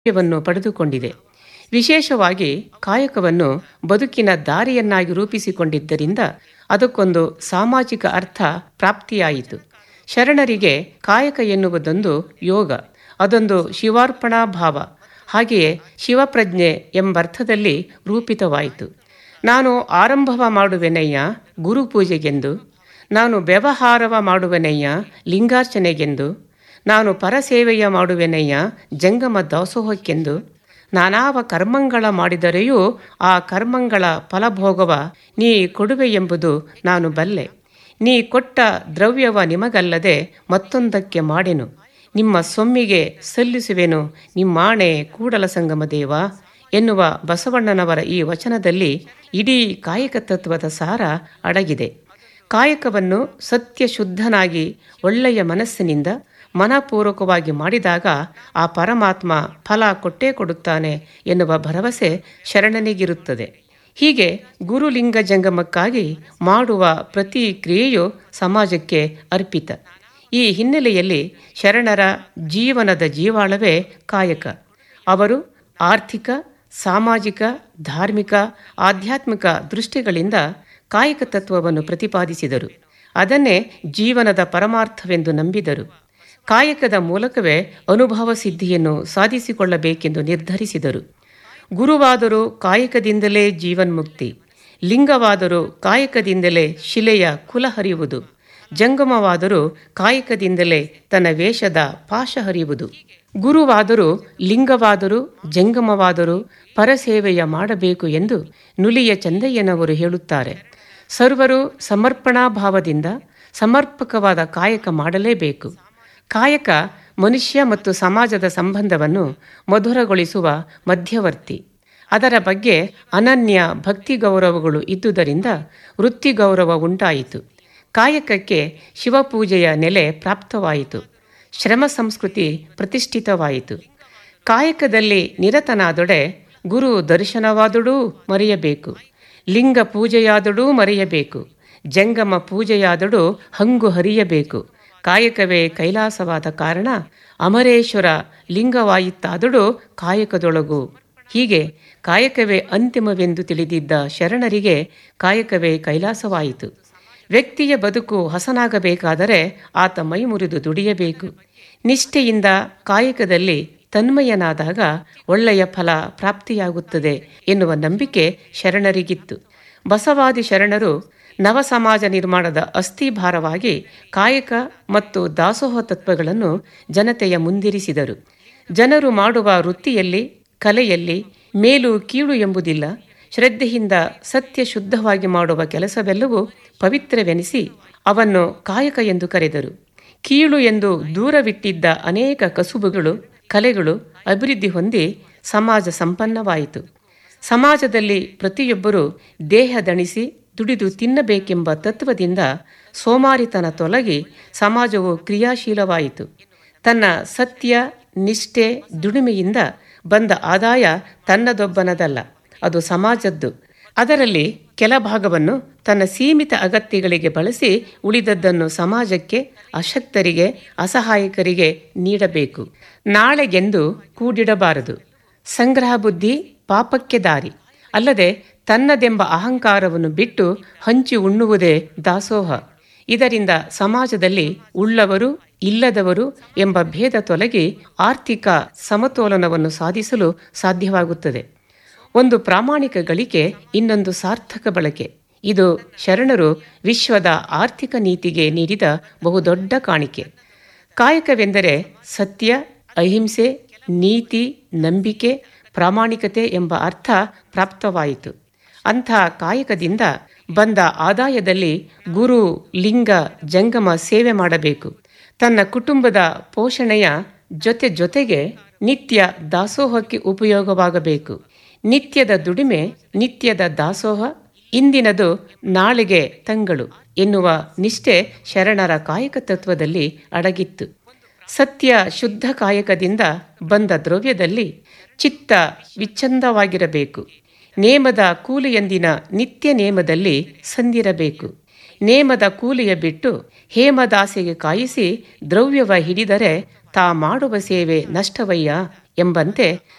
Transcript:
ವನ್ನು ಪಡೆದುಕೊಂಡಿದೆ ವಿಶೇಷವಾಗಿ ಕಾಯಕವನ್ನು ಬದುಕಿನ ದಾರಿಯನ್ನಾಗಿ ರೂಪಿಸಿಕೊಂಡಿದ್ದರಿಂದ ಅದಕ್ಕೊಂದು ಸಾಮಾಜಿಕ ಅರ್ಥ ಪ್ರಾಪ್ತಿಯಾಯಿತು ಶರಣರಿಗೆ ಕಾಯಕ ಎನ್ನುವುದೊಂದು ಯೋಗ ಅದೊಂದು ಶಿವಾರ್ಪಣಾ ಭಾವ ಹಾಗೆಯೇ ಶಿವಪ್ರಜ್ಞೆ ಎಂಬರ್ಥದಲ್ಲಿ ರೂಪಿತವಾಯಿತು ನಾನು ಆರಂಭವ ಮಾಡುವೆನಯ್ಯ ಗುರುಪೂಜೆಗೆಂದು ನಾನು ವ್ಯವಹಾರವ ಮಾಡುವೆನಯ್ಯ ಲಿಂಗಾರ್ಚನೆಗೆಂದು ನಾನು ಪರಸೇವೆಯ ಮಾಡುವೆನಯ್ಯ ಜಂಗಮ ದಾಸೋಹಕ್ಕೆಂದು ನಾನಾವ ಕರ್ಮಂಗಳ ಮಾಡಿದರೆಯೂ ಆ ಕರ್ಮಂಗಳ ಫಲಭೋಗವ ನೀ ಕೊಡುವೆ ಎಂಬುದು ನಾನು ಬಲ್ಲೆ ನೀ ಕೊಟ್ಟ ದ್ರವ್ಯವ ನಿಮಗಲ್ಲದೆ ಮತ್ತೊಂದಕ್ಕೆ ಮಾಡೆನು ನಿಮ್ಮ ಸೊಮ್ಮಿಗೆ ಸಲ್ಲಿಸುವೆನು ನಿಮ್ಮಾಣೆ ಕೂಡಲ ಸಂಗಮ ದೇವ ಎನ್ನುವ ಬಸವಣ್ಣನವರ ಈ ವಚನದಲ್ಲಿ ಇಡೀ ಕಾಯಕ ತತ್ವದ ಸಾರ ಅಡಗಿದೆ ಕಾಯಕವನ್ನು ಸತ್ಯ ಶುದ್ಧನಾಗಿ ಒಳ್ಳೆಯ ಮನಸ್ಸಿನಿಂದ ಮನಪೂರ್ವಕವಾಗಿ ಮಾಡಿದಾಗ ಆ ಪರಮಾತ್ಮ ಫಲ ಕೊಟ್ಟೇ ಕೊಡುತ್ತಾನೆ ಎನ್ನುವ ಭರವಸೆ ಶರಣನಿಗಿರುತ್ತದೆ ಹೀಗೆ ಗುರುಲಿಂಗ ಜಂಗಮಕ್ಕಾಗಿ ಮಾಡುವ ಪ್ರತಿ ಕ್ರಿಯೆಯು ಸಮಾಜಕ್ಕೆ ಅರ್ಪಿತ ಈ ಹಿನ್ನೆಲೆಯಲ್ಲಿ ಶರಣರ ಜೀವನದ ಜೀವಾಳವೇ ಕಾಯಕ ಅವರು ಆರ್ಥಿಕ ಸಾಮಾಜಿಕ ಧಾರ್ಮಿಕ ಆಧ್ಯಾತ್ಮಿಕ ದೃಷ್ಟಿಗಳಿಂದ ಕಾಯಕ ತತ್ವವನ್ನು ಪ್ರತಿಪಾದಿಸಿದರು ಅದನ್ನೇ ಜೀವನದ ಪರಮಾರ್ಥವೆಂದು ನಂಬಿದರು ಕಾಯಕದ ಮೂಲಕವೇ ಅನುಭವ ಸಿದ್ಧಿಯನ್ನು ಸಾಧಿಸಿಕೊಳ್ಳಬೇಕೆಂದು ನಿರ್ಧರಿಸಿದರು ಗುರುವಾದರೂ ಕಾಯಕದಿಂದಲೇ ಜೀವನ್ಮುಕ್ತಿ ಲಿಂಗವಾದರೂ ಕಾಯಕದಿಂದಲೇ ಶಿಲೆಯ ಕುಲ ಹರಿಯುವುದು ಜಂಗಮವಾದರೂ ಕಾಯಕದಿಂದಲೇ ತನ್ನ ವೇಷದ ಪಾಶ ಹರಿಯುವುದು ಗುರುವಾದರೂ ಲಿಂಗವಾದರೂ ಜಂಗಮವಾದರೂ ಪರಸೇವೆಯ ಮಾಡಬೇಕು ಎಂದು ನುಲಿಯ ಚಂದಯ್ಯನವರು ಹೇಳುತ್ತಾರೆ ಸರ್ವರು ಸಮರ್ಪಣಾ ಭಾವದಿಂದ ಸಮರ್ಪಕವಾದ ಕಾಯಕ ಮಾಡಲೇಬೇಕು ಕಾಯಕ ಮನುಷ್ಯ ಮತ್ತು ಸಮಾಜದ ಸಂಬಂಧವನ್ನು ಮಧುರಗೊಳಿಸುವ ಮಧ್ಯವರ್ತಿ ಅದರ ಬಗ್ಗೆ ಅನನ್ಯ ಭಕ್ತಿ ಗೌರವಗಳು ಇದ್ದುದರಿಂದ ವೃತ್ತಿ ಗೌರವ ಉಂಟಾಯಿತು ಕಾಯಕಕ್ಕೆ ಶಿವಪೂಜೆಯ ನೆಲೆ ಪ್ರಾಪ್ತವಾಯಿತು ಶ್ರಮ ಸಂಸ್ಕೃತಿ ಪ್ರತಿಷ್ಠಿತವಾಯಿತು ಕಾಯಕದಲ್ಲಿ ನಿರತನಾದೊಡೆ ಗುರು ದರ್ಶನವಾದಡೂ ಮರೆಯಬೇಕು ಲಿಂಗ ಪೂಜೆಯಾದಡೂ ಮರೆಯಬೇಕು ಜಂಗಮ ಪೂಜೆಯಾದಡೂ ಹಂಗು ಹರಿಯಬೇಕು ಕಾಯಕವೇ ಕೈಲಾಸವಾದ ಕಾರಣ ಅಮರೇಶ್ವರ ಲಿಂಗವಾಯಿತಾದಡೂ ಕಾಯಕದೊಳಗು ಹೀಗೆ ಕಾಯಕವೇ ಅಂತಿಮವೆಂದು ತಿಳಿದಿದ್ದ ಶರಣರಿಗೆ ಕಾಯಕವೇ ಕೈಲಾಸವಾಯಿತು ವ್ಯಕ್ತಿಯ ಬದುಕು ಹಸನಾಗಬೇಕಾದರೆ ಆತ ಮೈ ಮುರಿದು ದುಡಿಯಬೇಕು ನಿಷ್ಠೆಯಿಂದ ಕಾಯಕದಲ್ಲಿ ತನ್ಮಯನಾದಾಗ ಒಳ್ಳೆಯ ಫಲ ಪ್ರಾಪ್ತಿಯಾಗುತ್ತದೆ ಎನ್ನುವ ನಂಬಿಕೆ ಶರಣರಿಗಿತ್ತು ಬಸವಾದಿ ಶರಣರು ನವ ಸಮಾಜ ನಿರ್ಮಾಣದ ಅಸ್ಥಿಭಾರವಾಗಿ ಕಾಯಕ ಮತ್ತು ದಾಸೋಹ ತತ್ವಗಳನ್ನು ಜನತೆಯ ಮುಂದಿರಿಸಿದರು ಜನರು ಮಾಡುವ ವೃತ್ತಿಯಲ್ಲಿ ಕಲೆಯಲ್ಲಿ ಮೇಲು ಕೀಳು ಎಂಬುದಿಲ್ಲ ಶ್ರದ್ಧೆಯಿಂದ ಸತ್ಯ ಶುದ್ಧವಾಗಿ ಮಾಡುವ ಕೆಲಸವೆಲ್ಲವೂ ಪವಿತ್ರವೆನಿಸಿ ಅವನ್ನು ಕಾಯಕ ಎಂದು ಕರೆದರು ಕೀಳು ಎಂದು ದೂರವಿಟ್ಟಿದ್ದ ಅನೇಕ ಕಸುಬುಗಳು ಕಲೆಗಳು ಅಭಿವೃದ್ಧಿ ಹೊಂದಿ ಸಮಾಜ ಸಂಪನ್ನವಾಯಿತು ಸಮಾಜದಲ್ಲಿ ಪ್ರತಿಯೊಬ್ಬರೂ ದೇಹ ದಣಿಸಿ ದುಡಿದು ತಿನ್ನಬೇಕೆಂಬ ತತ್ವದಿಂದ ಸೋಮಾರಿತನ ತೊಲಗಿ ಸಮಾಜವು ಕ್ರಿಯಾಶೀಲವಾಯಿತು ತನ್ನ ಸತ್ಯ ನಿಷ್ಠೆ ದುಡಿಮೆಯಿಂದ ಬಂದ ಆದಾಯ ತನ್ನದೊಬ್ಬನದಲ್ಲ ಅದು ಸಮಾಜದ್ದು ಅದರಲ್ಲಿ ಕೆಲ ಭಾಗವನ್ನು ತನ್ನ ಸೀಮಿತ ಅಗತ್ಯಗಳಿಗೆ ಬಳಸಿ ಉಳಿದದ್ದನ್ನು ಸಮಾಜಕ್ಕೆ ಅಶಕ್ತರಿಗೆ ಅಸಹಾಯಕರಿಗೆ ನೀಡಬೇಕು ನಾಳೆಗೆಂದು ಕೂಡಿಡಬಾರದು ಸಂಗ್ರಹ ಬುದ್ಧಿ ಪಾಪಕ್ಕೆ ದಾರಿ ಅಲ್ಲದೆ ತನ್ನದೆಂಬ ಅಹಂಕಾರವನ್ನು ಬಿಟ್ಟು ಹಂಚಿ ಉಣ್ಣುವುದೇ ದಾಸೋಹ ಇದರಿಂದ ಸಮಾಜದಲ್ಲಿ ಉಳ್ಳವರು ಇಲ್ಲದವರು ಎಂಬ ಭೇದ ತೊಲಗಿ ಆರ್ಥಿಕ ಸಮತೋಲನವನ್ನು ಸಾಧಿಸಲು ಸಾಧ್ಯವಾಗುತ್ತದೆ ಒಂದು ಪ್ರಾಮಾಣಿಕ ಗಳಿಕೆ ಇನ್ನೊಂದು ಸಾರ್ಥಕ ಬಳಕೆ ಇದು ಶರಣರು ವಿಶ್ವದ ಆರ್ಥಿಕ ನೀತಿಗೆ ನೀಡಿದ ಬಹುದೊಡ್ಡ ಕಾಣಿಕೆ ಕಾಯಕವೆಂದರೆ ಸತ್ಯ ಅಹಿಂಸೆ ನೀತಿ ನಂಬಿಕೆ ಪ್ರಾಮಾಣಿಕತೆ ಎಂಬ ಅರ್ಥ ಪ್ರಾಪ್ತವಾಯಿತು ಅಂಥ ಕಾಯಕದಿಂದ ಬಂದ ಆದಾಯದಲ್ಲಿ ಗುರು ಲಿಂಗ ಜಂಗಮ ಸೇವೆ ಮಾಡಬೇಕು ತನ್ನ ಕುಟುಂಬದ ಪೋಷಣೆಯ ಜೊತೆ ಜೊತೆಗೆ ನಿತ್ಯ ದಾಸೋಹಕ್ಕೆ ಉಪಯೋಗವಾಗಬೇಕು ನಿತ್ಯದ ದುಡಿಮೆ ನಿತ್ಯದ ದಾಸೋಹ ಇಂದಿನದು ನಾಳೆಗೆ ತಂಗಳು ಎನ್ನುವ ನಿಷ್ಠೆ ಶರಣರ ಕಾಯಕ ತತ್ವದಲ್ಲಿ ಅಡಗಿತ್ತು ಸತ್ಯ ಶುದ್ಧ ಕಾಯಕದಿಂದ ಬಂದ ದ್ರವ್ಯದಲ್ಲಿ ಚಿತ್ತ ವಿಚ್ಛಂದವಾಗಿರಬೇಕು ನೇಮದ ಕೂಲಿಯಂದಿನ ನಿತ್ಯ ನೇಮದಲ್ಲಿ ಸಂದಿರಬೇಕು ನೇಮದ ಕೂಲಿಯ ಬಿಟ್ಟು ಹೇಮದಾಸೆಗೆ ಕಾಯಿಸಿ ದ್ರವ್ಯವ ಹಿಡಿದರೆ ತಾ ಮಾಡುವ ಸೇವೆ ನಷ್ಟವಯ್ಯ ಎಂಬಂತೆ